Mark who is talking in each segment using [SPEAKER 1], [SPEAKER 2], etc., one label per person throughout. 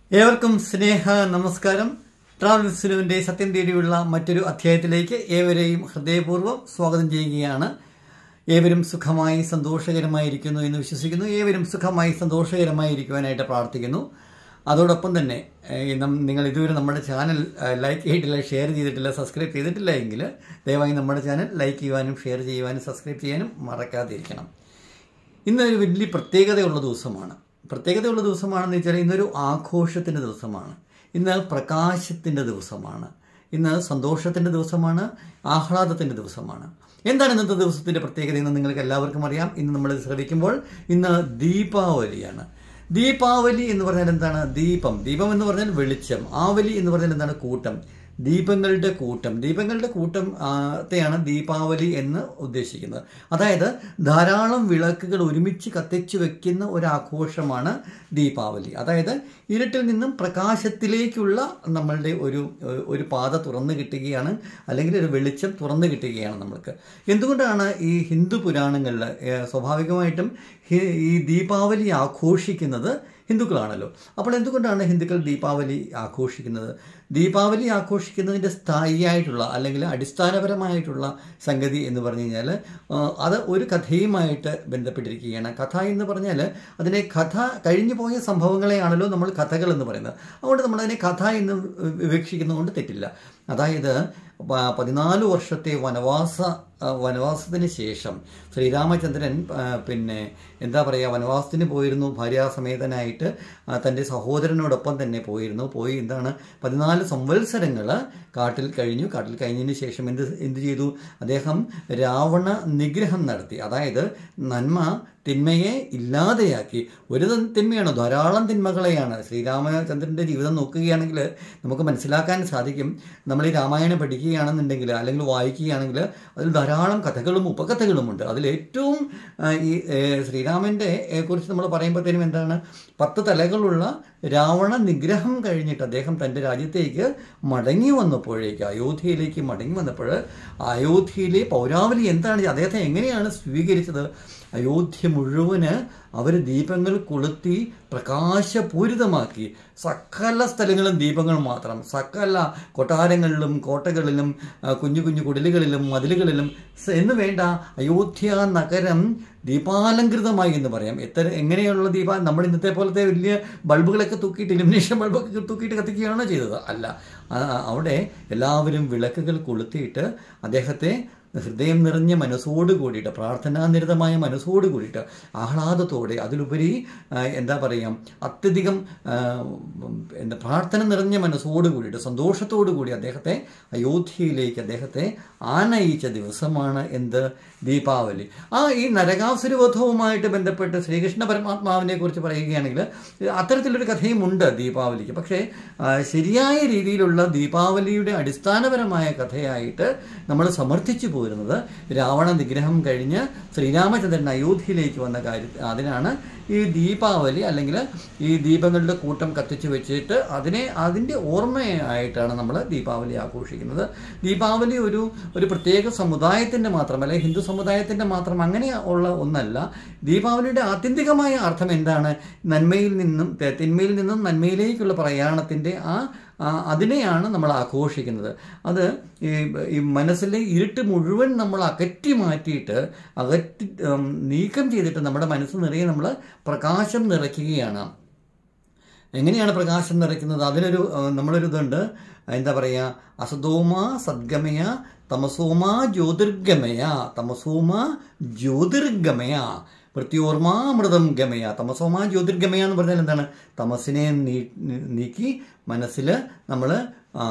[SPEAKER 1] ഏവർക്കും സ്നേഹ നമസ്കാരം ട്രാവൽ സിനുവിന്റെ സത്യം തേടിയുള്ള മറ്റൊരു അധ്യായത്തിലേക്ക് ഏവരെയും ഹൃദയപൂർവ്വം സ്വാഗതം ചെയ്യുകയാണ് ഏവരും സുഖമായി സന്തോഷകരമായിരിക്കുന്നു എന്ന് വിശ്വസിക്കുന്നു ഏവരും സുഖമായി സന്തോഷകരമായിരിക്കുവാനായിട്ട് പ്രാർത്ഥിക്കുന്നു അതോടൊപ്പം തന്നെ ഏഹ്, നം- നിങ്ങൾ ഇതുവരെ നമ്മുടെ ചാനൽ ഏഹ്, ലൈക്ക് ചെയ്തിട്ടില്ല ഷെയർ ചെയ്തിട്ടില്ല സബ്സ്ക്രൈബ് ചെയ്തിട്ടില്ല എങ്കിൽ ദയവായി നമ്മുടെ ചാനൽ ലൈക്ക് ചെയ്യുവാനും ഷെയർ ചെയ്യുവാനും സബ്സ്ക്രൈബ് ചെയ്യാനും മറക്കാതിരിക്കണം ഇന്നൊരു വലിയ പ്രത്യേകതയുള്ള ദിവസമാണ് പ്രത്യേകതയുള്ള ദിവസമാണെന്ന് വെച്ചാൽ ഇന്നൊരു ആഘോഷത്തിൻ്റെ ദിവസമാണ് ഇന്ന് പ്രകാശത്തിൻ്റെ ദിവസമാണ് ഇന്ന് സന്തോഷത്തിൻ്റെ ദിവസമാണ് ആഹ്ലാദത്തിൻ്റെ ദിവസമാണ് എന്താണ് ഇന്നത്തെ ദിവസത്തിൻ്റെ പ്രത്യേകത എന്ന് നിങ്ങൾക്ക് എല്ലാവർക്കും അറിയാം ഇന്ന് നമ്മൾ ശ്രമിക്കുമ്പോൾ ഇന്ന് ദീപാവലിയാണ് ദീപാവലി എന്ന് പറഞ്ഞാൽ എന്താണ് ദീപം ദീപം എന്ന് പറഞ്ഞാൽ വെളിച്ചം ആവലി എന്ന് പറഞ്ഞാൽ എന്താണ് കൂട്ടം ദീപങ്ങളുടെ കൂട്ടം ദീപങ്ങളുടെ കൂട്ടം ആ, ത്തെയാണ് ദീപാവലി എന്ന് ഉദ്ദേശിക്കുന്നത് അതായത് ധാരാളം വിളക്കുകൾ ഒരുമിച്ച് കത്തിച്ചു വെക്കുന്ന ഒരു ആഘോഷമാണ് ദീപാവലി അതായത് ഇരുട്ടിൽ നിന്നും പ്രകാശത്തിലേക്കുള്ള നമ്മളുടെ ഒരു ഒരു പാത തുറന്നു കിട്ടുകയാണ് അല്ലെങ്കിൽ ഒരു വെളിച്ചം തുറന്നു കിട്ടുകയാണ് നമ്മൾക്ക് എന്തുകൊണ്ടാണ് ഈ ഹിന്ദു പുരാണങ്ങളിൽ ഏ, സ്വാഭാവികമായിട്ടും ഹി- ഈ ദീപാവലി ആഘോഷിക്കുന്നത് ഹിന്ദുക്കളാണല്ലോ അപ്പോൾ എന്തുകൊണ്ടാണ് ഹിന്ദുക്കൾ ദീപാവലി ആഘോഷിക്കുന്നത് ദീപാവലി ആഘോഷിക്കുന്നതിൻ്റെ സ്ഥായിയായിട്ടുള്ള അല്ലെങ്കിൽ അടിസ്ഥാനപരമായിട്ടുള്ള സംഗതി എന്ന് പറഞ്ഞു കഴിഞ്ഞാൽ ആ, അത് ഒരു കഥയുമായിട്ട് ബന്ധപ്പെട്ടിരിക്കുകയാണ് കഥ എന്ന് പറഞ്ഞാൽ അതിനെ കഥ കഴിഞ്ഞു പോയ സംഭവങ്ങളെയാണല്ലോ നമ്മൾ കഥകൾ എന്ന് പറയുന്നത് അതുകൊണ്ട് നമ്മളതിനെ കഥ എന്ന് വിവക്ഷിക്കുന്നതുകൊണ്ട് തെറ്റില്ല അതായത് പ- പതിനാല് വർഷത്തെ വനവാസ ആ, വനവാസത്തിന് ശേഷം ശ്രീരാമചന്ദ്രൻ ആ, പിന്നെ എന്താ പറയുക വനവാസത്തിന് പോയിരുന്നു ഭാര്യാസമേതനായിട്ട് ആ, തൻ്റെ സഹോദരനോടൊപ്പം തന്നെ പോയിരുന്നു പോയി എന്താണ് പതിനാല് സംവത്സരങ്ങൾ കാട്ടിൽ കഴിഞ്ഞു കാട്ടിൽ കഴിഞ്ഞതിന് ശേഷം എന്ത് എന്ത് ചെയ്തു അദ്ദേഹം രാവണ നിഗ്രഹം നടത്തി അതായത് നന്മ തിന്മയെ ഇല്ലാതെയാക്കി ഒരു ത- തിന്മയാണോ ധാരാളം തിന്മകളെയാണ് ശ്രീരാമചന്ദ്രൻ്റെ ജീവിതം നോക്കുകയാണെങ്കിൽ നമുക്ക് മനസ്സിലാക്കാൻ സാധിക്കും നമ്മൾ ഈ രാമായണം പഠിക്കുകയാണെന്നുണ്ടെങ്കിൽ അല്ലെങ്കിൽ വായിക്കുകയാണെങ്കിൽ അതിൽ ധാരാളം കഥകളും ഉപകഥകളുമുണ്ട് അതിൽ ഏറ്റവും ആ, ഈ ഏ, ശ്രീരാമൻ്റെ ഏ, കുറിച്ച് നമ്മൾ പറയുമ്പോഴത്തേനും എന്താണ് പത്ത് തലകളുള്ള രാവണ നിഗ്രഹം കഴിഞ്ഞിട്ട് അദ്ദേഹം തൻ്റെ രാജ്യത്തേക്ക് മടങ്ങി വന്നപ്പോഴേക്ക് അയോധ്യയിലേക്ക് മടങ്ങി വന്നപ്പോൾ അയോധ്യയിലെ പൗരാവലി എന്താണ് അദ്ദേഹത്തെ എങ്ങനെയാണ് സ്വീകരിച്ചത് അയോധ്യ മുഴുവന് അവർ ദീപങ്ങൾ കൊളുത്തി പ്രകാശപൂരിതമാക്കി സകല സ്ഥലങ്ങളും ദീപങ്ങൾ മാത്രം സകല കൊട്ടാരങ്ങളിലും കോട്ടകളിലും ആ, കുഞ്ഞു കുഞ്ഞു കുടിലുകളിലും മതിലുകളിലും സ- എന്ന് വേണ്ട അയോധ്യ നഗരം ദീപാലങ്കൃതമായി എന്ന് പറയാം എത്ര എങ്ങനെയുള്ള ദീപ നമ്മൾ ഇന്നത്തെ പോലത്തെ വലിയ ബൾബുകളൊക്കെ തൂക്കിയിട്ട് ഇലുമിനേഷൻ ബൾബൊക്കെ തൂക്കിയിട്ട് കത്തിക്കുകയാണോ ചെയ്തത് അല്ല ആ, അവിടെ എല്ലാവരും വിളക്കുകൾ കൊളുത്തിയിട്ട് അദ്ദേഹത്തെ ഹൃദയം നിറഞ്ഞ മനസ്സോട് കൂടിയിട്ട് പ്രാർത്ഥനാനിരതമായ മനസ്സോട് കൂടിയിട്ട് ആഹ്ലാദത്തോടെ അതിലുപരി ആ, എന്താ പറയുക അത്യധികം ആ, എന്താ പ്രാർത്ഥന നിറഞ്ഞ മനസ്സോട് കൂടിയിട്ട് സന്തോഷത്തോടു കൂടി അദ്ദേഹത്തെ അയോധ്യയിലേക്ക് അദ്ദേഹത്തെ ആനയിച്ച ദിവസമാണ് എന്ത് ദീപാവലി ആ ഈ നരകാസുരവധവുമായിട്ട് ബന്ധപ്പെട്ട് ശ്രീകൃഷ്ണ പരമാത്മാവിനെ കുറിച്ച് പറയുകയാണെങ്കിൽ അത്തരത്തിലൊരു കഥയും ഉണ്ട് ദീപാവലിക്ക് പക്ഷേ ആ, ശരിയായ രീതിയിലുള്ള ദീപാവലിയുടെ അടിസ്ഥാനപരമായ കഥയായിട്ട് നമ്മൾ സമർത്ഥിച്ചു പോരുന്നത് രാവണ നിഗ്രഹം കഴിഞ്ഞ് ശ്രീരാമചന്ദ്രൻ അയോധ്യയിലേക്ക് വന്ന കാര്യം അതിനാണ് ഈ ദീപാവലി അല്ലെങ്കിൽ ഈ ദീപങ്ങളുടെ കൂട്ടം കത്തിച്ചു വെച്ചിട്ട് അതിനെ അതിൻ്റെ ഓർമ്മയായിട്ടാണ് നമ്മൾ ദീപാവലി ആഘോഷിക്കുന്നത് ദീപാവലി ഒരു ഒരു പ്രത്യേക സമുദായത്തിൻ്റെ മാത്രമല്ല ഹിന്ദു സമുദായത്തിൻ്റെ മാത്രം അങ്ങനെ ഉള്ള ഒന്നല്ല ദീപാവലിയുടെ ആത്യന്തികമായ അർത്ഥം എന്താണ് നന്മയിൽ നിന്നും തെ- തിന്മയിൽ നിന്നും നന്മയിലേക്കുള്ള പ്രയാണത്തിൻ്റെ ആ ആ, അതിനെയാണ് നമ്മൾ ആഘോഷിക്കുന്നത് അത് ഈ ഈ മനസ്സിലെ ഇരുട്ട് മുഴുവൻ നമ്മൾ അകറ്റി മാറ്റിയിട്ട് അകറ്റി ഉം, നീക്കം ചെയ്തിട്ട് നമ്മുടെ മനസ്സ് നിറയെ നമ്മൾ പ്രകാശം നിറയ്ക്കുകയാണ് എങ്ങനെയാണ് പ്രകാശം നിറയ്ക്കുന്നത് അതിനൊരു ആ, നമ്മളൊരു ഇതുണ്ട് എന്താ പറയുക അസതോമ സദ്ഗമയ തമസോമ ജ്യോതിർഗമയ തമസോമ ജ്യോതിർഗമയ മൃത്യോർമാമൃതം ഗമയ തമസോമ ജ്യോതിർഗമയ എന്ന് പറഞ്ഞാൽ എന്താണ് തമസിനെ നീ നീക്കി മനസ്സിൽ നമ്മൾ ആ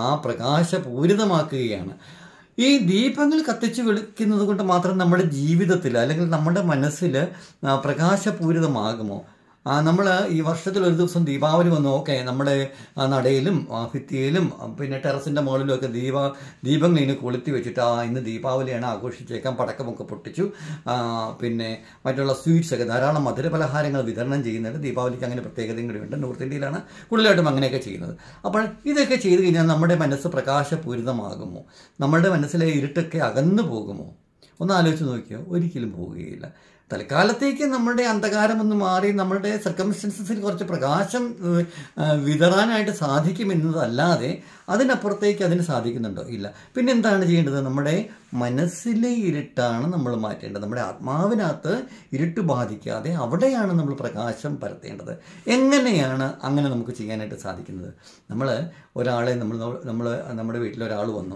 [SPEAKER 1] പ്രകാശപൂരിതമാക്കുകയാണ് ഈ ദീപങ്ങൾ കത്തിച്ച് വിളിക്കുന്നത് കൊണ്ട് മാത്രം നമ്മുടെ ജീവിതത്തിൽ അല്ലെങ്കിൽ നമ്മുടെ മനസ്സിൽ ആ, പ്രകാശപൂരിതമാകുമോ നമ്മൾ ഈ വർഷത്തിൽ ഒരു ദിവസം ദീപാവലി വന്നു ഓക്കെ നമ്മുടെ ആ, നടയിലും ആ, ഭിത്തിയിലും ആ, പിന്നെ ടെറസിൻ്റെ മുകളിലും ഒക്കെ ദീപ ദീപങ്ങൾ ഇങ്ങനെ കൊളുത്തി വെച്ചിട്ട് ആ ഇന്ന് ദീപാവലിയാണ് ആഘോഷിച്ചേക്കാം പടക്കമൊക്കെ പൊട്ടിച്ചു ആ, പിന്നെ മറ്റുള്ള സ്വീറ്റ്സ് ഒക്കെ ധാരാളം മധുരപലഹാരങ്ങൾ വിതരണം ചെയ്യുന്നുണ്ട് ദീപാവലിക്ക് അങ്ങനെ പ്രത്യേകതയും കൂടിയുണ്ട് നോർത്ത് ഇന്ത്യയിലാണ് കൂടുതലായിട്ടും അങ്ങനെയൊക്കെ ചെയ്യുന്നത് അപ്പോൾ ഇതൊക്കെ ചെയ്തു കഴിഞ്ഞാൽ നമ്മുടെ മനസ്സ് പ്രകാശപൂരിതമാകുമോ നമ്മളുടെ മനസ്സിലെ ഇരുട്ടൊക്കെ അകന്നു പോകുമോ ഒന്ന് ആലോചിച്ച് നോക്കിയോ ഒരിക്കലും പോവുകയില്ല തൽക്കാലത്തേക്ക് നമ്മുടെ അന്ധകാരം ഒന്ന് മാറി നമ്മളുടെ സർക്കംസ്റ്റൻസസിൽ കുറച്ച് പ്രകാശം ഏഹ്, ആ, വിതറാനായിട്ട് സാധിക്കുമെന്നതല്ലാതെ അതിനപ്പുറത്തേക്ക് അതിന് സാധിക്കുന്നുണ്ടോ ഇല്ല പിന്നെ എന്താണ് ചെയ്യേണ്ടത് നമ്മുടെ മനസ്സിലെ ഇരുട്ടാണ് നമ്മൾ മാറ്റേണ്ടത് നമ്മുടെ ആത്മാവിനകത്ത് ഇരുട്ട് ബാധിക്കാതെ അവിടെയാണ് നമ്മൾ പ്രകാശം പരത്തേണ്ടത് എങ്ങനെയാണ് അങ്ങനെ നമുക്ക് ചെയ്യാനായിട്ട് സാധിക്കുന്നത് നമ്മൾ ഒരാളെ നമ്മൾ നമ്മൾ നമ്മുടെ വീട്ടിൽ ഒരാൾ വന്നു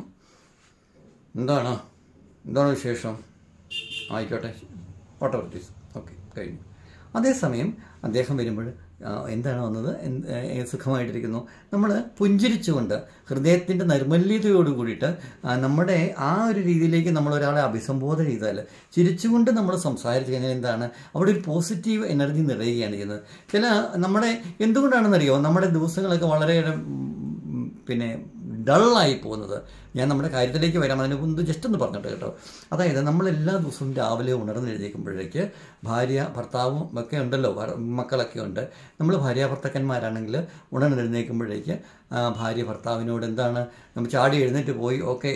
[SPEAKER 1] എന്താണ് എന്താണ് വിശേഷം ആയിക്കോട്ടെ വാട്ടർ ഇറ്റ് ഓക്കെ കഴിഞ്ഞു അതേസമയം അദ്ദേഹം വരുമ്പോൾ ആ, എന്താണ് വന്നത് എന്ത്, ഏ, സുഖമായിട്ടിരിക്കുന്നു നമ്മൾ പുഞ്ചിരിച്ചുകൊണ്ട് ഹൃദയത്തിൻ്റെ നൈർമല്യതയോട് കൂടിയിട്ട് ആ, നമ്മുടെ ആ ഒരു രീതിയിലേക്ക് നമ്മൾ ഒരാളെ അഭിസംബോധന ചെയ്താൽ ചിരിച്ചുകൊണ്ട് നമ്മൾ സംസാരിച്ചു കഴിഞ്ഞാൽ എന്താണ് അവിടെ ഒരു പോസിറ്റീവ് എനർജി നിറയുകയാണ് ചെയ്യുന്നത് ചില നമ്മുടെ എന്തുകൊണ്ടാണെന്നറിയോ നമ്മുടെ ദിവസങ്ങളൊക്കെ വളരെയേറെ ഉം, പിന്നെ ഡള്ളായി പോകുന്നത് ഞാൻ നമ്മുടെ കാര്യത്തിലേക്ക് വരാം അതിന് മുമ്പ് ജസ്റ്റ് ഒന്ന് പറഞ്ഞിട്ട് കേട്ടോ അതായത് നമ്മൾ എല്ലാ ദിവസവും രാവിലെ ഉണർന്നെഴുന്നേൽക്കുമ്പോഴേക്ക് ഭാര്യ ഭർത്താവും ഒക്കെ ഉണ്ടല്ലോ ഭർ- മക്കളൊക്കെ ഉണ്ട് നമ്മൾ ഭാര്യ ഭർത്താക്കന്മാരാണെങ്കിൽ ഉണർന്നെഴുന്നേൽക്കുമ്പോഴേക്ക് ആ, ഭാര്യ ഭർത്താവിനോട് എന്താണ് നമ്മൾ ചാടി എഴുന്നേറ്റ് പോയി ഓക്കെ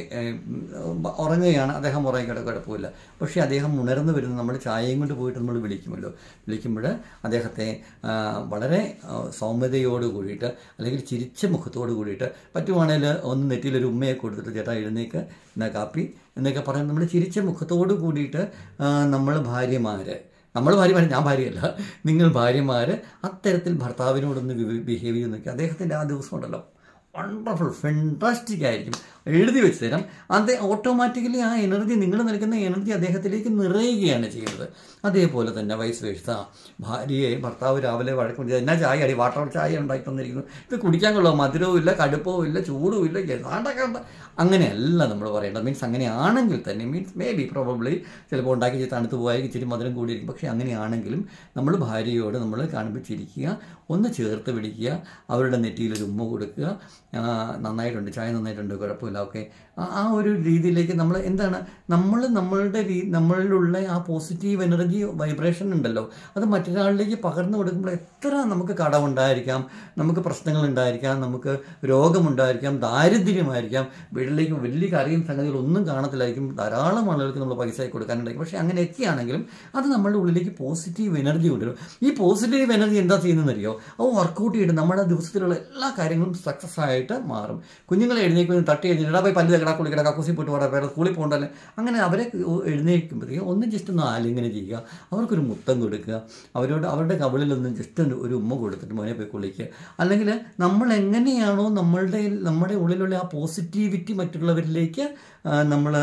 [SPEAKER 1] ഉറങ്ങുകയാണ് അദ്ദേഹം ഉറങ്ങിക്കട്ടെ കുഴപ്പമില്ല പക്ഷേ അദ്ദേഹം ഉണർന്നു വരുന്ന നമ്മൾ ചായയും കൊണ്ട് പോയിട്ട് നമ്മൾ വിളിക്കുമല്ലോ വിളിക്കുമ്പോൾ അദ്ദേഹത്തെ ആ, വളരെ ആ, സൗമ്യതയോട് കൂടിയിട്ട് അല്ലെങ്കിൽ ചിരിച്ച മുഖത്തോട് കൂടിയിട്ട് പറ്റുവാണെങ്കിൽ ഒന്ന് നെറ്റിയിലൊരു ഉമ്മയെ കൊടുത്തിട്ട് ചേട്ടാ എഴുന്നേക്ക് എന്നാ കാപ്പി എന്നൊക്കെ പറഞ്ഞ് നമ്മൾ ചിരിച്ച മുഖത്തോട് കൂടിയിട്ട് നമ്മൾ ഭാര്യമാര് നമ്മൾ ഭാര്യമാർ ഞാൻ ഭാര്യയല്ല നിങ്ങൾ ഭാര്യമാർ അത്തരത്തിൽ ഭർത്താവിനോടൊന്ന് ബിഹേവ് ചെയ്യുന്നൊക്കെ അദ്ദേഹത്തിൻ്റെ ആ ദിവസം ഉണ്ടല്ലോ വണ്ടർഫുൾ ഫെൻറ്റാസ്റ്റിക് ആയിരിക്കും എഴുതി വെച്ച് തരാം അത് ഓട്ടോമാറ്റിക്കലി ആ എനർജി നിങ്ങൾ നൽകുന്ന എനർജി അദ്ദേഹത്തിലേക്ക് നിറയുകയാണ് ചെയ്യുന്നത് അതേപോലെ തന്നെ വയസ്സ് വേഴ്സ ഭാര്യയെ ഭർത്താവ് രാവിലെ വഴക്കം എന്നാ ചായ അടി വാട്ടർ ചായ ഉണ്ടാക്കി തന്നിരിക്കുന്നു ഇത് കുടിക്കാൻ കൊള്ളാം മധുരവും ഇല്ല കടുപ്പവും ഇല്ല ചൂടും ഇല്ല ഏതാണ്ടൊക്കെ ഉണ്ട് അങ്ങനെയല്ല നമ്മൾ പറയേണ്ടത് മീൻസ് അങ്ങനെയാണെങ്കിൽ തന്നെ മീൻസ് മേ ബി പ്രോബബ്ലി ചിലപ്പോൾ ഉണ്ടാക്കി ചെയ്ത് തണുത്ത് പോയാൽ ഇച്ചിരി മധുരം കൂടിയിരിക്കും പക്ഷേ അങ്ങനെയാണെങ്കിലും നമ്മൾ ഭാര്യയോട് നമ്മൾ കാണുമ്പോൾ ചിരിക്കുക ഒന്ന് ചേർത്ത് പിടിക്കുക അവരുടെ നെറ്റിയിൽ ഒരു ഉമ്മ കൊടുക്കുക ആ, നന്നായിട്ടുണ്ട് ചായ നന്നായിട്ടുണ്ട് കുഴപ്പമില്ല ഓക്കെ ആ ഒരു രീതിയിലേക്ക് നമ്മൾ എന്താണ് നമ്മൾ നമ്മളുടെ രീ നമ്മളിലുള്ള ആ പോസിറ്റീവ് എനർജി വൈബ്രേഷൻ ഉണ്ടല്ലോ അത് മറ്റൊരാളിലേക്ക് പകർന്നു കൊടുക്കുമ്പോൾ എത്ര നമുക്ക് കടമുണ്ടായിരിക്കാം നമുക്ക് പ്രശ്നങ്ങൾ ഉണ്ടായിരിക്കാം നമുക്ക് രോഗമുണ്ടായിരിക്കാം ദാരിദ്ര്യമായിരിക്കാം വീട്ടിലേക്ക് വലിയ കറിയും സംഗതികളൊന്നും കാണത്തില്ലായിരിക്കും ധാരാളം ആളുകൾക്ക് നമ്മൾ പൈസ കൊടുക്കാനുണ്ടായിരിക്കും പക്ഷേ അങ്ങനെയൊക്കെ ആണെങ്കിലും അത് നമ്മളുടെ ഉള്ളിലേക്ക് പോസിറ്റീവ് എനർജി കൊണ്ടുവരും ഈ പോസിറ്റീവ് എനർജി എന്താ ചെയ്യുന്നതെന്നറിയോ അത് വർക്കൗട്ട് ചെയ്തിട്ട് നമ്മുടെ ദിവസത്തിലുള്ള എല്ലാ കാര്യങ്ങളും സക്സസ് ആയിട്ട് മാറും കുഞ്ഞുങ്ങളെ എഴുന്നേൽക്കുന്ന തട്ടി എഴുന്നേറ്റ് പോയി പല്ല് തകടാ കുളിക്കട കക്കൂസി പോയിട്ട് പോടാ വേറെ സ്കൂളിൽ പോകണ്ടല്ലേ അങ്ങനെ അവരെ എഴുന്നേൽക്കുമ്പോഴത്തേക്കും ഒന്ന് ജസ്റ്റ് ഒന്ന് ആലിങ്ങനെ ചെയ്യുക അവർക്കൊരു മുത്തം കൊടുക്കുക അവരോട് അവരുടെ കവിളിലൊന്ന് ജസ്റ്റ് ഒന്ന് ഒരു ഉമ്മ കൊടുത്തിട്ട് മോനെ പോയി കുളിക്കുക അല്ലെങ്കിൽ നമ്മൾ എങ്ങനെയാണോ നമ്മളുടെ നമ്മുടെ ഉള്ളിലുള്ള ആ പോസിറ്റിവിറ്റി മറ്റുള്ളവരിലേക്ക് നമ്മൾ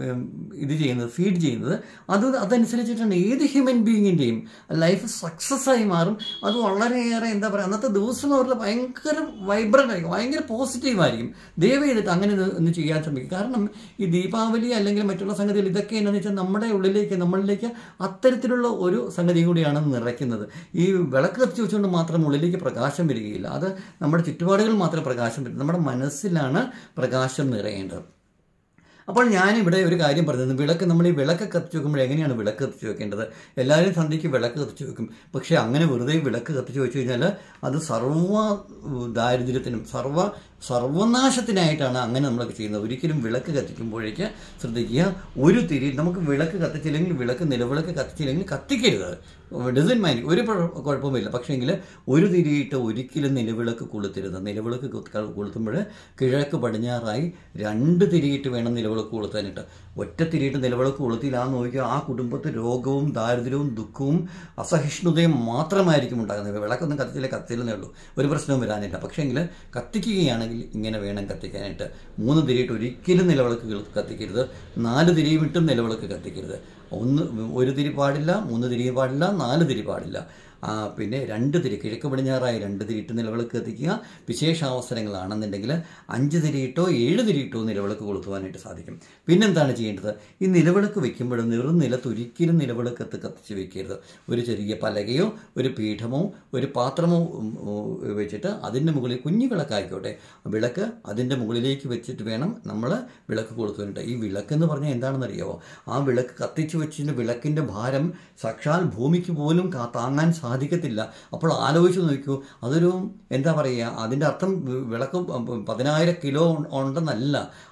[SPEAKER 1] ഇത് ചെയ്യുന്നത് ഫീഡ് ചെയ്യുന്നത് അത് അതനുസരിച്ചിട്ടാണ് ഏത് ഹ്യൂമൻ ബീയിങ്ങിൻ്റെയും ലൈഫ് സക്സസ് ആയി മാറും അത് വളരെയേറെ എന്താ പറയുക അന്നത്തെ ദിവസം അവരുടെ ഭയങ്കര വൈബ്രൻ്റ് ആയിരിക്കും ഭയങ്കര പോസിറ്റീവ് ആയിരിക്കും ദയവ് ചെയ്തിട്ട് അങ്ങനെ ഒന്ന് ഒന്ന് ചെയ്യാൻ ശ്രമിക്കും കാരണം ഈ ദീപാവലി അല്ലെങ്കിൽ മറ്റുള്ള സംഗതികൾ ഇതൊക്കെ എന്താണെന്ന് വെച്ചാൽ നമ്മുടെ ഉള്ളിലേക്ക് നമ്മളിലേക്ക് അത്തരത്തിലുള്ള ഒരു സംഗതി കൂടിയാണ് നിറയ്ക്കുന്നത് ഈ വിളക്ക് കത്തിച്ച് വെച്ചുകൊണ്ട് മാത്രം ഉള്ളിലേക്ക് പ്രകാശം വരികയില്ല അത് നമ്മുടെ ചുറ്റുപാടുകൾ മാത്രമേ പ്രകാശം വരും നമ്മുടെ മനസ്സിലാണ് പ്രകാശം നിറയേണ്ടത് അപ്പോൾ ഞാനിവിടെ ഒരു കാര്യം പറഞ്ഞത് വിളക്ക് നമ്മൾ ഈ വിളക്ക് കത്തിച്ച് വെക്കുമ്പോൾ എങ്ങനെയാണ് വിളക്ക് കത്തിച്ച് വെക്കേണ്ടത് എല്ലാവരും സന്ധ്യയ്ക്ക് വിളക്ക് കത്തിച്ച് വെക്കും പക്ഷേ അങ്ങനെ വെറുതെ വിളക്ക് കത്തിച്ച് വെച്ച് കഴിഞ്ഞാൽ അത് സർവ്വ ദാരിദ്ര്യത്തിനും സർവ്വ സർവനാശത്തിനായിട്ടാണ് അങ്ങനെ നമ്മളൊക്കെ ചെയ്യുന്നത് ഒരിക്കലും വിളക്ക് കത്തിക്കുമ്പോഴേക്ക് ശ്രദ്ധിക്കുക ഒരു തിരി നമുക്ക് വിളക്ക് കത്തിച്ചില്ലെങ്കിൽ വിളക്ക് നിലവിളക്ക് കത്തിച്ചില്ലെങ്കിൽ കത്തിക്കരുത് ഡസൻ മൈൻഡ് ഒരു കുഴ- കുഴപ്പമില്ല പക്ഷേങ്കിൽ ഒരു തിരിയിട്ട് ഒരിക്കലും നിലവിളക്ക് കൊളുത്തരുത് നിലവിളക്ക് കൊ- കൊളുത്തുമ്പോൾ കിഴക്ക് പടിഞ്ഞാറായി രണ്ട് തിരിയിട്ട് വേണം നിലവിളക്ക് കൊളുത്താനായിട്ട് ഒറ്റ തിരിയിട്ട് നിലവിളക്ക് കൊളുത്തിയില്ലാന്ന് നോക്കിയാൽ ആ കുടുംബത്തിൽ രോഗവും ദാരിദ്ര്യവും ദുഃഖവും അസഹിഷ്ണുതയും മാത്രമായിരിക്കും ഉണ്ടാകുന്നത് വിളക്കൊന്നും കത്തിച്ചില്ല കത്തില്ലെന്നേ ഉള്ളൂ ഒരു പ്രശ്നവും വരാനില്ല പക്ഷേങ്കിൽ കത്തിക്കുകയാണെങ്കിൽ ഇങ്ങനെ വേണം കത്തിക്കാനായിട്ട് മൂന്ന് തിരിയിട്ട് ഒരിക്കലും നിലവിളക്ക് കൾ- കത്തിക്കരുത് നാല് തിരിയും ഇട്ടും നിലവിളക്ക് കത്തിക്കരുത് ഒന്ന് ഒരു തിരി പാടില്ല മൂന്ന് തിരി പാടില്ല നാല് തിരി പാടില്ല ആ, പിന്നെ രണ്ട് തിരി കിഴക്ക് പടിഞ്ഞാറായി രണ്ട് തിരിയിട്ട് നിലവിളക്ക് കത്തിക്കുക വിശേഷാവസരങ്ങളാണെന്നുണ്ടെങ്കിൽ അഞ്ച് തിരിയിട്ടോ ഏഴ് തിരിയിട്ടോ നിലവിളക്ക് കൊളുത്തുവാനായിട്ട് സാധിക്കും പിന്നെന്താണ് ചെയ്യേണ്ടത് ഈ നിലവിളക്ക് വെക്കുമ്പോഴും നിറും നിലത്ത് ഒരിക്കലും നിലവിളക്ക് കത്ത് കത്തിച്ച് വെക്കരുത് ഒരു ചെറിയ പലകയോ ഒരു പീഠമോ ഒരു പാത്രമോ ഉം, ഉം, വെച്ചിട്ട് അതിൻ്റെ മുകളിൽ കുഞ്ഞു വിളക്കായിക്കോട്ടെ വിളക്ക് അതിൻ്റെ മുകളിലേക്ക് വെച്ചിട്ട് വേണം നമ്മൾ വിളക്ക് കൊളുത്തുവാനായിട്ട് ഈ വിളക്ക് എന്ന് പറഞ്ഞാൽ എന്താണെന്നറിയാമോ ആ വിളക്ക് കത്തിച്ച് വെച്ചിട്ട് വിളക്കിൻ്റെ ഭാരം സാക്ഷാൽ ഭൂമിക്ക് പോലും കാ- താങ്ങാൻ സാധിക്കത്തില്ല അപ്പോൾ ആലോചിച്ച് നോക്കൂ അതൊരു എന്താ പറയുക അതിൻ്റെ അർത്ഥം വി- വിളക്ക് പതിനായിരം കിലോ ഉണ്ടെന്നല്ല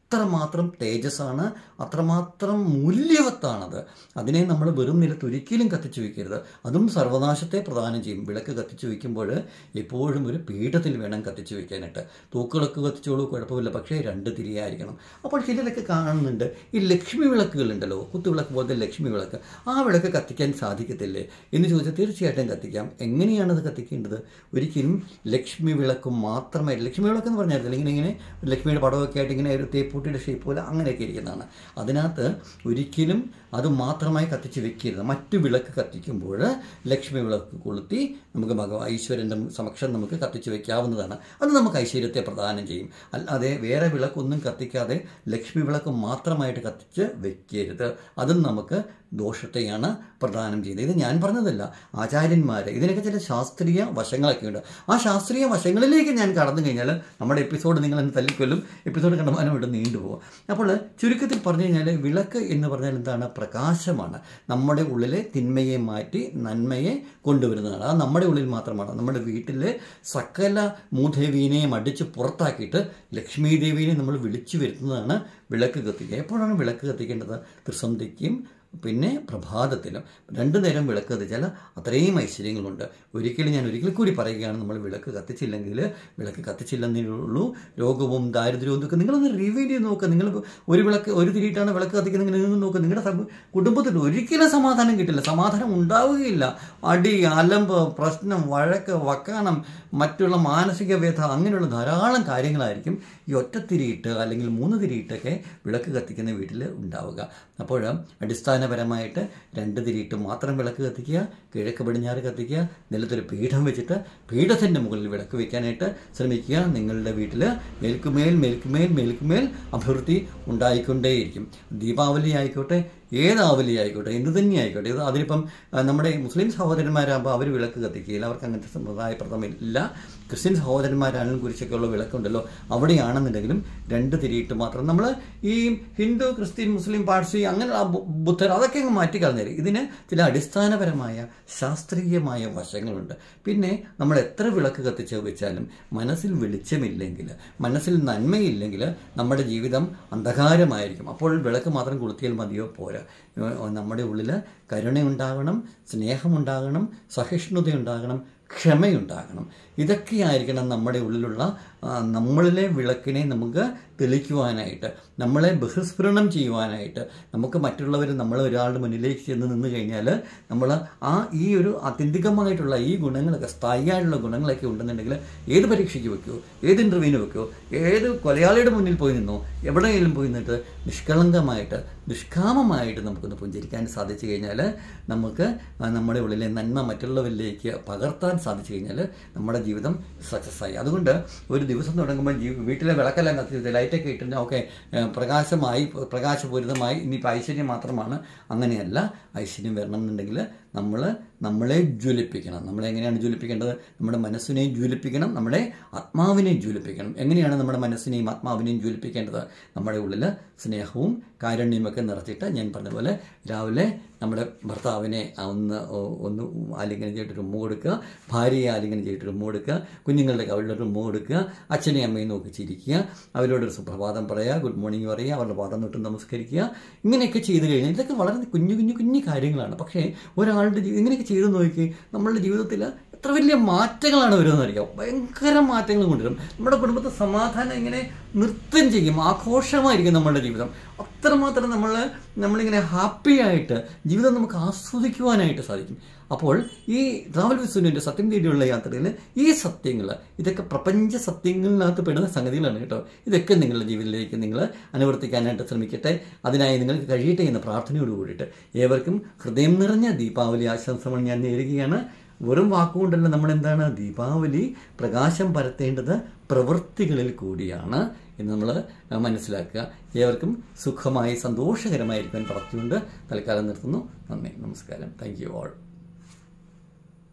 [SPEAKER 1] അത്രമാത്രം തേജസ്സാണ് അത്രമാത്രം മൂല്യവത്താണത് അതിനെ നമ്മൾ വെറും നിലത്ത് ഒരിക്കലും കത്തിച്ചു വയ്ക്കരുത് അതും സർവനാശത്തെ പ്രദാനം ചെയ്യും വിളക്ക് കത്തിച്ചു വയ്ക്കുമ്പോൾ എപ്പോഴും ഒരു പീഠത്തിൽ വേണം കത്തിച്ചു വയ്ക്കാനായിട്ട് തൂക്കുവിളക്ക് കത്തിച്ചോളൂ കുഴപ്പമില്ല പക്ഷേ രണ്ട് തിരിയായിരിക്കണം അപ്പോൾ ചിലരൊക്കെ കാണുന്നുണ്ട് ഈ ലക്ഷ്മി വിളക്കുകളുണ്ടല്ലോ കുത്തുവിളക്ക് പോലത്തെ ലക്ഷ്മി വിളക്ക് ആ വിളക്ക് കത്തിക്കാൻ സാധിക്കത്തില്ലേ എന്ന് ചോദിച്ചാൽ തീർച്ചയായിട്ടും കത്തിക്കാം എങ്ങനെയാണ് അത് കത്തിക്കേണ്ടത് ഒരിക്കലും ലക്ഷ്മി വിളക്ക് മാത്രമേ ലക്ഷ്മി വിളക്ക് എന്ന് പറഞ്ഞാൽ ഇങ്ങനെ ഇങ്ങനെ ലക്ഷ്മിയുടെ പടമൊക്കെ ആയിട്ട് ഇങ്ങനെ ഒരു തേപ്പൂട്ടിയുടെ ഷേപ്പ് പോലെ അങ്ങനെയൊക്കെ ഇരിക്കുന്നതാണ് അതിനകത്ത് ഒരിക്കലും അത് മാത്രമായി കത്തിച്ച് വെക്കരുത് മറ്റു വിളക്ക് കത്തിക്കുമ്പോൾ ലക്ഷ്മി വിളക്ക് കൊളുത്തി നമുക്ക് ഭഗവ ഈശ്വരൻ്റെ സമക്ഷം നമുക്ക് കത്തിച്ച് വെക്കാവുന്നതാണ് അത് നമുക്ക് ഐശ്വര്യത്തെ പ്രദാനം ചെയ്യും അല്ലാതെ വേറെ വിളക്കൊന്നും കത്തിക്കാതെ ലക്ഷ്മി വിളക്ക് മാത്രമായിട്ട് കത്തിച്ച് വെക്കരുത് അതും നമുക്ക് ദോഷത്തെയാണ് പ്രദാനം ചെയ്യുന്നത് ഇത് ഞാൻ പറഞ്ഞതല്ല ആചാര്യന്മാർ ഇതിനൊക്കെ ചില ശാസ്ത്രീയ വശങ്ങളൊക്കെ ഉണ്ട് ആ ശാസ്ത്രീയ വശങ്ങളിലേക്ക് ഞാൻ കടന്നു കഴിഞ്ഞാൽ നമ്മുടെ എപ്പിസോഡ് നിങ്ങൾ എന്നെ തല്ലിക്കൊല്ലും എപ്പിസോഡ് കണ്ടമാനം ഇവിടെ നീണ്ടുപോകും അപ്പോൾ ചുരുക്കത്തിൽ പറഞ്ഞു കഴിഞ്ഞാൽ വിളക്ക് എന്ന് പറഞ്ഞാൽ എന്താണ് പ്രകാശമാണ് നമ്മുടെ ഉള്ളിലെ തിന്മയെ മാറ്റി നന്മയെ കൊണ്ടുവരുന്നതാണ് അത് നമ്മുടെ ഉള്ളിൽ മാത്രമാണ് നമ്മുടെ വീട്ടിലെ സകല മൂദേവീനെയും അടിച്ച് പുറത്താക്കിയിട്ട് ലക്ഷ്മി ദേവീനെ നമ്മൾ വിളിച്ചു വരുത്തുന്നതാണ് വിളക്ക് കത്തിക്കുക എപ്പോഴാണ് വിളക്ക് കത്തിക്കേണ്ടത് ത്രിസന്ധിക്കും പിന്നെ പ്രഭാതത്തിലും രണ്ടു നേരം വിളക്ക് കത്തിച്ചാൽ അത്രയും ഐശ്വര്യങ്ങളുണ്ട് ഒരിക്കലും ഞാൻ ഒരിക്കൽ കൂടി പറയുകയാണ് നമ്മൾ വിളക്ക് കത്തിച്ചില്ലെങ്കിൽ വിളക്ക് കത്തിച്ചില്ലെന്നേ ഉള്ളൂ രോഗവും ദാരിദ്ര്യവും ഇതൊക്കെ നിങ്ങളൊന്ന് റിവ്യൂ ചെയ്ത് നോക്കുക നിങ്ങൾ ഒരു വിളക്ക് ഒരു തിരിയിട്ടാണ് വിളക്ക് കത്തിക്കുന്നത് നിങ്ങൾ നോക്കുക നിങ്ങളുടെ സം- കുടുംബത്തിൽ ഒരിക്കലും സമാധാനം കിട്ടില്ല സമാധാനം ഉണ്ടാവുകയില്ല അടി അലമ്പ് പ്രശ്നം വഴക്ക് വക്കാണം മറ്റുള്ള മാനസിക വ്യഥ അങ്ങനെയുള്ള ധാരാളം കാര്യങ്ങളായിരിക്കും ഈ ഒറ്റത്തിരിയിട്ട് അല്ലെങ്കിൽ മൂന്ന് തിരിയിട്ടൊക്കെ വിളക്ക് കത്തിക്കുന്ന വീട്ടിൽ ഉണ്ടാവുക അപ്പോൾ അടിസ്ഥാനപരമായിട്ട് രണ്ട് തിരിയിട്ട് മാത്രം വിളക്ക് കത്തിക്കുക കിഴക്ക് പടിഞ്ഞാറ് കത്തിക്കുക നിലത്തൊരു പീഠം വെച്ചിട്ട് പീഠത്തിൻ്റെ മുകളിൽ വിളക്ക് വെക്കാനായിട്ട് ശ്രമിക്കുക നിങ്ങളുടെ വീട്ടിൽ മേൽക്കുമേൽ മേൽക്കുമേൽ മേൽക്കുമേൽ അഭിവൃദ്ധി ഉണ്ടായിക്കൊണ്ടേയിരിക്കും ദീപാവലി ആയിക്കോട്ടെ ഏതാവലി ആയിക്കോട്ടെ എന്ത് തന്നെ ആയിക്കോട്ടെ ഇത് അതിനിപ്പം ആ, നമ്മുടെ മുസ്ലിം സഹോദരന്മാരാകുമ്പോൾ അവർ വിളക്ക് കത്തിക്കുകയില്ല അവർക്ക് അങ്ങനത്തെ സമ്പ്രദായപ്രദമില്ല ക്രിസ്ത്യൻ സഹോദരന്മാരാണെങ്കിലും കുറിച്ചൊക്കെ ഉള്ള വിളക്കുണ്ടല്ലോ അവിടെയാണെന്നുണ്ടെങ്കിലും രണ്ട് തിരിയിട്ട് മാത്രം നമ്മൾ ഈ ഹിന്ദു ക്രിസ്ത്യൻ മുസ്ലിം പാഴ്സി അങ്ങനെയുള്ള ബു- ബുദ്ധർ അതൊക്കെ അങ്ങ് മാറ്റിക്കളഞ്ഞേരും ഇതിന് ചില അടിസ്ഥാനപരമായ ശാസ്ത്രീയമായ വശങ്ങളുണ്ട് പിന്നെ നമ്മൾ എത്ര വിളക്ക് കത്തിച്ച് വെച്ചാലും മനസ്സിൽ വെളിച്ചമില്ലെങ്കിൽ മനസ്സിൽ നന്മയില്ലെങ്കിൽ നമ്മുടെ ജീവിതം അന്ധകാരമായിരിക്കും അപ്പോൾ വിളക്ക് മാത്രം കൊളുത്തിയാൽ മതിയോ പോരാ ഏഹ് നമ്മുടെ ഉള്ളിൽ കരുണയുണ്ടാകണം സ്നേഹമുണ്ടാകണം സഹിഷ്ണുതയുണ്ടാകണം ക്ഷമയുണ്ടാകണം ഇതൊക്കെയായിരിക്കണം നമ്മുടെ ഉള്ളിലുള്ള ആ, നമ്മളിലെ വിളക്കിനെ നമുക്ക് തെളിക്കുവാനായിട്ട് നമ്മളെ ബഹിസ്ഫുരണം ചെയ്യുവാനായിട്ട് നമുക്ക് മറ്റുള്ളവർ നമ്മൾ ഒരാളുടെ മുന്നിലേക്ക് ചെന്ന് നിന്ന് കഴിഞ്ഞാൽ നമ്മൾ ആ ഈ ഒരു ആത്യന്തികമായിട്ടുള്ള ഈ ഗുണങ്ങളൊക്കെ സ്ഥായിയായിട്ടുള്ള ഗുണങ്ങളൊക്കെ ഉണ്ടെന്നുണ്ടെങ്കിൽ ഏത് പരീക്ഷയ്ക്ക് വെക്കുമോ ഏത് ഇൻ്റർവ്യൂവിന് വെക്കുമോ ഏത് കൊലയാളിയുടെ മുന്നിൽ പോയി നിന്നോ എവിടെയെങ്കിലും പോയി നിന്നിട്ട് നിഷ്കളങ്കമായിട്ട് നിഷ്കാമമായിട്ട് നമുക്കൊന്ന് പുഞ്ചിരിക്കാൻ സാധിച്ചു കഴിഞ്ഞാൽ നമുക്ക് ആ, നമ്മുടെ ഉള്ളിലെ നന്മ മറ്റുള്ളവരിലേക്ക് പകർത്താൻ സാധിച്ചു കഴിഞ്ഞാൽ നമ്മുടെ ജീവിതം സക്സസ് ആയി അതുകൊണ്ട് ഒരു ദിവസം തുടങ്ങുമ്പോൾ ജീ വീട്ടിലെ വിളക്കെല്ലാം കത്തിച്ച് ലൈറ്റൊക്കെ ഇട്ടിട്ട് ഓക്കെ പ്രകാശമായി പ്രകാശപൂരിതമായി ഇനിയിപ്പോൾ ഐശ്വര്യം മാത്രമാണ് അങ്ങനെയല്ല ഐശ്വര്യം വരണം എന്നുണ്ടെങ്കിൽ നമ്മൾ നമ്മളെ ജ്വലിപ്പിക്കണം നമ്മളെങ്ങനെയാണ് ജ്വലിപ്പിക്കേണ്ടത് നമ്മുടെ മനസ്സിനെ ജ്വലിപ്പിക്കണം നമ്മുടെ ആത്മാവിനെ ജ്വലിപ്പിക്കണം എങ്ങനെയാണ് നമ്മുടെ മനസ്സിനെയും ആത്മാവിനെയും ജ്വലിപ്പിക്കേണ്ടത് നമ്മുടെ ഉള്ളിൽ സ്നേഹവും കാരുണ്യമൊക്കെ നിറച്ചിട്ട് ഞാൻ പറഞ്ഞ പോലെ രാവിലെ നമ്മുടെ ഭർത്താവിനെ ഒന്ന് ഒ- ഒന്ന് ആലിംഗനം ചെയ്തിട്ട് ഉമ്മ കൊടുക്കുക ഭാര്യയെ ആലിംഗനം ചെയ്തിട്ട് ഉമ്മ കൊടുക്കുക കുഞ്ഞുങ്ങളുടെ കവിളിലൊരു ഉമ്മ കൊടുക്കുക അച്ഛനെയും അമ്മയും നോക്കി ചിരിക്കുക അവരോടൊരു സുപ്രഭാതം പറയുക ഗുഡ് മോർണിംഗ് പറയുക അവരുടെ പാദം തൊട്ട് നമസ്കരിക്കുക ഇങ്ങനെയൊക്കെ ചെയ്തു കഴിഞ്ഞാൽ ഇതൊക്കെ വളരെ കുഞ്ഞു കുഞ്ഞു കുഞ്ഞു കാര്യങ്ങളാണ് പക്ഷേ ഒരാളുടെ ജീവിതം ഇങ്ങനെയൊക്കെ ചെയ്തു നോക്കി നമ്മളുടെ ജീവിതത്തിൽ എത്ര വലിയ മാറ്റങ്ങളാണ് വരുന്നതെന്നറിയാം ഭയങ്കര മാറ്റങ്ങൾ കൊണ്ടുവരും നമ്മുടെ കുടുംബത്തെ സമാധാനം ഇങ്ങനെ നൃത്തം ചെയ്യും ആഘോഷമായിരിക്കും നമ്മളുടെ ജീവിതം അത്രമാത്രം നമ്മൾ നമ്മളിങ്ങനെ ഹാപ്പി ആയിട്ട് ജീവിതം നമുക്ക് ആസ്വദിക്കുവാനായിട്ട് സാധിക്കും അപ്പോൾ ഈ ട്രാവൽ വിസുവിൻ്റെ സത്യം തേടിയുള്ള യാത്രയിൽ ഈ സത്യങ്ങൾ ഇതൊക്കെ പ്രപഞ്ച സത്യങ്ങളിനകത്ത് പെടുന്ന സംഗതികളാണ് കേട്ടോ ഇതൊക്കെ നിങ്ങളുടെ ജീവിതത്തിലേക്ക് നിങ്ങൾ അനുവർത്തിക്കാനായിട്ട് ശ്രമിക്കട്ടെ അതിനായി നിങ്ങൾക്ക് കഴിയട്ടെ എന്ന പ്രാർത്ഥനയോട് കൂടിയിട്ട് ഏവർക്കും ഹൃദയം നിറഞ്ഞ ദീപാവലി ആശംസകൾ ഞാൻ നേരുകയാണ് വെറും വാക്കുകൊണ്ടല്ല നമ്മൾ എന്താണ് ദീപാവലി പ്രകാശം പരത്തേണ്ടത് പ്രവൃത്തികളിൽ കൂടിയാണ് എന്ന് നമ്മൾ മനസ്സിലാക്കുക ഏവർക്കും സുഖമായി സന്തോഷകരമായിരിക്കാൻ പറഞ്ഞുകൊണ്ട് തൽക്കാലം നിർത്തുന്നു നന്ദി നമസ്കാരം താങ്ക് യു ഓൾ